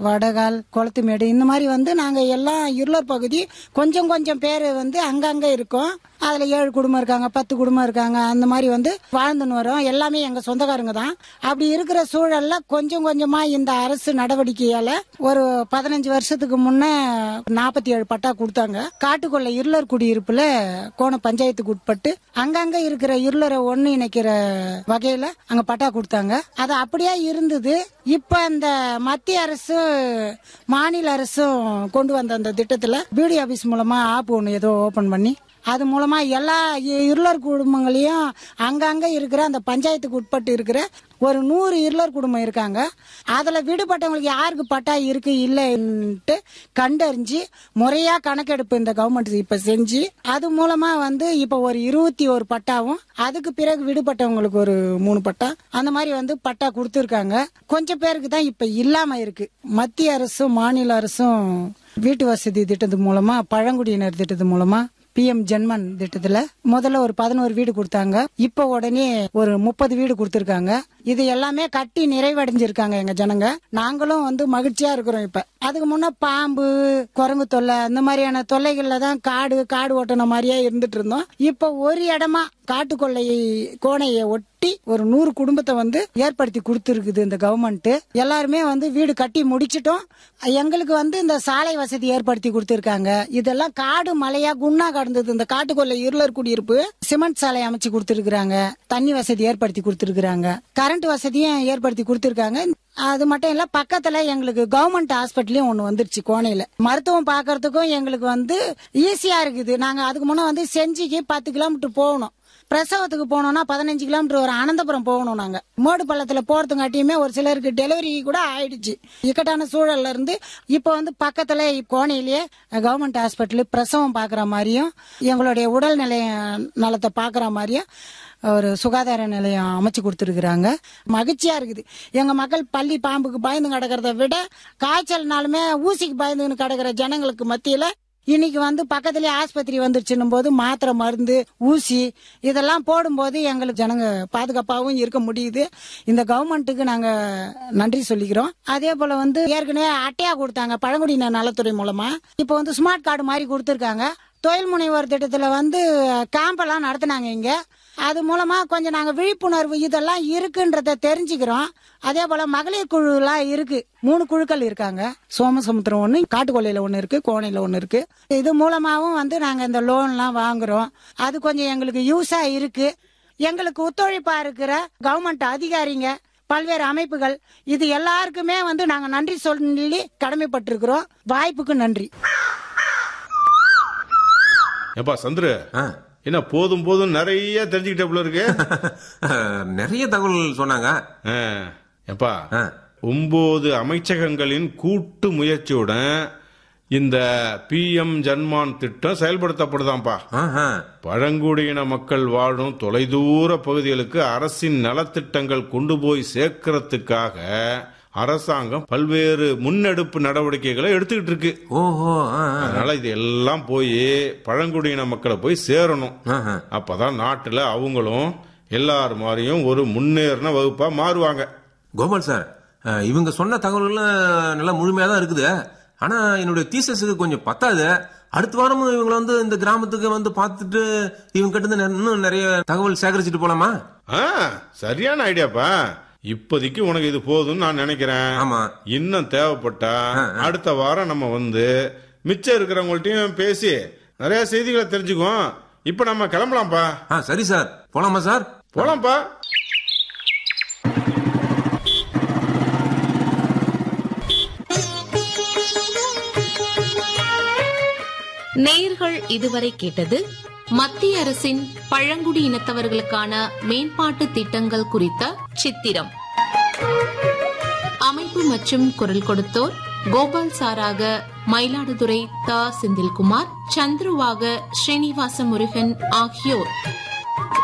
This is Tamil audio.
வடகால் குளத்துமேடு இந்த மாதிரி வந்து நாங்க எல்லாம் இருளர் பகுதி கொஞ்சம் கொஞ்சம் பேர் வந்து அங்கங்க இருக்கோம் அதுல ஏழு குடும்பம் இருக்காங்க பத்து குடும்பம் இருக்காங்க அந்த மாதிரி வந்து வாழ்ந்துன்னு வரோம் எல்லாமே எங்க சொந்தக்காரங்க தான் அப்படி இருக்கிற சூழல்ல கொஞ்சம் கொஞ்சமா இந்த அரசு நடவடிக்கையால ஒரு பதினஞ்சு வருஷத்துக்கு முன்ன நாற்பத்தி ஏழு பட்டா கொடுத்தாங்க காட்டுக்குள்ள இருளர் குடியிருப்புல கோண பஞ்சாயத்துக்கு உட்பட்டு அங்கங்க இருக்கிற இருளரை ஒண்ணு இணைக்கிற வகையில அங்க பட்டா கொடுத்தாங்க அது அப்படியே இருந்தது இப்ப அந்த மத்திய அரசு மாநில அரசும் கொண்டு வந்த அந்த திட்டத்துல பிடி ஆபீஸ் மூலமா ஆப் ஒன்று ஏதோ ஓபன் பண்ணி அது மூலமா எல்லா இ- இருளர் குடும்பங்களையும் அங்கங்க இருக்கிற அந்த பஞ்சாயத்துக்கு உட்பட்டு இருக்கிற ஒரு நூறு இருளர் குடும்பம் இருக்காங்க அதுல விடுபட்டவங்களுக்கு யாருக்கு பட்டா இருக்கு இல்லைன்ட்டு கண்டறிஞ்சு முறையா கணக்கெடுப்பு இந்த கவர்மெண்ட் இப்ப செஞ்சு அது மூலமா வந்து இப்ப ஒரு இருபத்தி ஒரு பட்டாவும் அதுக்கு பிறகு விடுபட்டவங்களுக்கு ஒரு மூணு பட்டா அந்த மாதிரி வந்து பட்டா கொடுத்துருக்காங்க கொஞ்சம் பேருக்கு தான் இப்ப இல்லாம இருக்கு மத்திய அரசும் மாநில அரசும் வீட்டு வசதி திட்டத்து மூலமா பழங்குடியினர் திட்டத்து மூலமா பிஎம் ஜென்மன் திட்டத்துல முதல்ல ஒரு பதினோரு வீடு கொடுத்தாங்க இப்ப உடனே ஒரு முப்பது வீடு கொடுத்திருக்காங்க இது எல்லாமே கட்டி நிறைவடைஞ்சிருக்காங்க எங்க ஜனங்க நாங்களும் வந்து மகிழ்ச்சியா இருக்கிறோம் இப்ப அதுக்கு முன்ன பாம்பு குரங்கு தொல்லை அந்த மாதிரியான தொல்லைகள்ல தான் காடு காடு ஓட்டின மாதிரியே இருந்துட்டு இருந்தோம் இப்ப ஒரு இடமா காட்டுக்கொள்ளை கோணையை ஒட்டி ஒரு நூறு குடும்பத்தை வந்து ஏற்படுத்தி கொடுத்துருக்குது இந்த கவர்மெண்ட் எல்லாருமே வந்து வீடு கட்டி முடிச்சிட்டோம் எங்களுக்கு வந்து இந்த சாலை வசதி ஏற்படுத்தி கொடுத்துருக்காங்க இதெல்லாம் காடு மலையா குன்னா கடந்தது இந்த காட்டுக்கொள்ளை இருளர் குடியிருப்பு சிமெண்ட் சாலை அமைச்சு கொடுத்துருக்காங்க தண்ணி வசதி ஏற்படுத்தி கொடுத்துருக்காங்க கரண்ட் வசதியும் ஏற்படுத்தி கொடுத்துருக்காங்க அது மட்டும் இல்ல பக்கத்துல எங்களுக்கு கவர்மெண்ட் ஹாஸ்பிட்டலையும் ஒண்ணு வந்துருச்சு கோணையில மருத்துவம் பாக்குறதுக்கும் எங்களுக்கு வந்து ஈஸியா இருக்குது நாங்க அதுக்கு முன்ன வந்து செஞ்சிக்கு பத்து கிலோமீட்டர் போகணும் பிரசவத்துக்கு போனோம்னா பதினஞ்சு கிலோமீட்டர் ஒரு அனந்தபுரம் போகணும் நாங்க மேடு பள்ளத்துல போறதுங்காட்டியுமே ஒரு சிலருக்கு டெலிவரி கூட ஆயிடுச்சு இக்கட்டான சூழல்ல இருந்து இப்ப வந்து பக்கத்துல கோணையிலேயே கவர்மெண்ட் ஹாஸ்பிட்டல் பிரசவம் பாக்குற மாதிரியும் எங்களுடைய உடல்நிலை நலத்தை பாக்குற மாதிரியும் ஒரு சுகாதார நிலையம் அமைச்சு கொடுத்துருக்குறாங்க மகிழ்ச்சியா இருக்குது எங்க மக்கள் பள்ளி பாம்புக்கு பயந்து கிடக்கிறத விட காய்ச்சல்னாலுமே ஊசிக்கு பயந்துன்னு கிடக்கிற ஜனங்களுக்கு மத்தியில இன்னைக்கு வந்து பக்கத்துலயே ஆஸ்பத்திரி வந்துருச்சுன்னும் போது மாத்திரை மருந்து ஊசி இதெல்லாம் போடும்போது எங்களுக்கு ஜனங்க பாதுகாப்பாகவும் இருக்க முடியுது இந்த கவர்மெண்ட்டுக்கு நாங்க நன்றி சொல்லிக்கிறோம் அதே போல வந்து ஏற்கனவே அட்டையா கொடுத்தாங்க பழங்குடியினர் நலத்துறை மூலமா இப்போ வந்து ஸ்மார்ட் கார்டு மாதிரி கொடுத்துருக்காங்க தொழில் முனைவோர் திட்டத்துல வந்து கேம்ப் எல்லாம் நடத்தினாங்க இங்க அது மூலமா கொஞ்சம் நாங்க விழிப்புணர்வு இதெல்லாம் இருக்குன்றத தெரிஞ்சுக்கிறோம் அதே போல மகளிர் குழு எல்லாம் இருக்கு மூணு குழுக்கள் இருக்காங்க சோமசமுத்திரம் ஒண்ணு காட்டுக்கொள்ளையில ஒண்ணு இருக்கு கோணையில ஒண்ணு இருக்கு இது மூலமாவும் வந்து நாங்க இந்த லோன்லாம் வாங்குறோம் அது கொஞ்சம் எங்களுக்கு யூஸா இருக்கு எங்களுக்கு ஒத்துழைப்பா இருக்கிற கவர்மெண்ட் அதிகாரிங்க பல்வேறு அமைப்புகள் இது எல்லாருக்குமே வந்து நாங்க நன்றி சொல்லி கடமைப்பட்டிருக்கிறோம் வாய்ப்புக்கு நன்றி ஏப்பா சந்துரு ஆ. என்ன போதும் போதும் நிறைய தெரிஞ்சுக்கிட்ட போல இருக்கு நிறைய தகவல் சொன்னாங்க ஆ, ஏப்பா ஆ. ஒன்பது அமைச்சகங்களின் கூட்டு முயற்சியுடன் இந்த பிஎம் ஜன்மான் திட்டம் செயல்படுத்தப்படுதாம்ப்பா ஆஹா. பழங்குடியின மக்கள் வாழும் தொலைதூர பகுதிகளுக்கு அரசின் நலத்திட்டங்கள் கொண்டு போய் சேர்க்கறதுக்காக அரசாங்கம் பல்வேறு முன்னெடுப்பு நடவடிக்கைகளை எடுத்துக்கிட்டு இருக்கு ஓஹோ ஆ, ஆ. அதனால இது எல்லாம் போய் பழங்குடியின மக்களை போய் சேரணும் ஆஹா. அப்பதான் நாட்டுல அவங்களும் எல்லார் மாதிரியும் ஒரு முன்னேறின வகுப்பா மாறுவாங்க கோபால் சார் அஹ், இவங்க சொன்ன தகவல்கள்லாம் நல்லா முழுமையா தான் இருக்குது ஆனா என்னுடைய தீசஸுக்கு கொஞ்சம் பத்தாது அடுத்த வாரமும் இவங்க வந்து இந்த கிராமத்துக்கு வந்து பார்த்துட்டு இவங்க கிட்ட இருந்து இன்னும் நிறைய தகவல் சேகரிச்சுட்டு போலாமா ஆ சரியான ஐடியாப்பா இப்போதைக்கு உனக்கு இது போதும்னு நான் நினைக்கிறேன் ஆமா. இன்னும் தேவைப்பட்டா அடுத்த வாரம் நம்ம வந்து மிச்சம் இருக்கிறவங்கள்ட்டயும் பேசி நிறைய செய்திகளை தெரிஞ்சுக்குவோம் இப்ப நம்ம கிளம்பலாம்ப்பா ஆ சரி சார் போலாமா சார் போலாம்ப்பா நேயர்கள் இதுவரை கேட்டது மத்திய அரசின் பழங்குடி இனத்தவர்களுக்கான மேம்பாட்டு திட்டங்கள் குறித்த சித்திரம் அமைப்பு மற்றும் குரல் கொடுத்தோர் கோபால் சாராக மயிலாடுதுறை த செந்தில்குமார் சந்துருவாக ஸ்ரீனிவாச முருகன் ஆகியோர்